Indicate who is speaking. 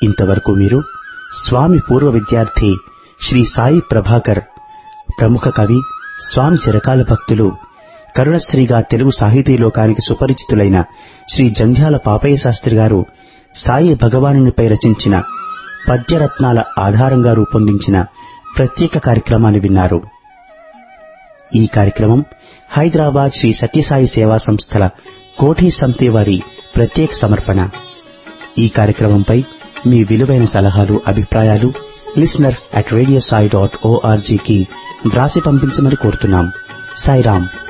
Speaker 1: ఇంతవరకు మీరు స్వామి పూర్వ విద్యార్థి శ్రీ సాయి ప్రభాకర్ ప్రముఖ కవి స్వామి చిరకాల భక్తులు కరుణశ్రీగా తెలుగు సాహితీ లోకానికి సుపరిచితులైన శ్రీ జంధ్యాల పాపయ్య శాస్త్రి గారు సాయి భగవానునిపై రచించిన పద్యరత్నాల ఆధారంగా రూపొందించిన ప్రత్యేక కార్యక్రమాన్ని విన్నారు ఈ కార్యక్రమం హైదరాబాద్ శ్రీ సత్యసాయి సేవా సంస్థల కోఠి సమితి వారి ప్రత్యేక సమర్పణ ఈ కార్యక్రమంపై మీ విలువైన సలహాలు అభిప్రాయాలు listener at radio Sai dot ఓఆర్జీకి వ్రాసి పంపించమని కోరుతున్నాం సాయిరాం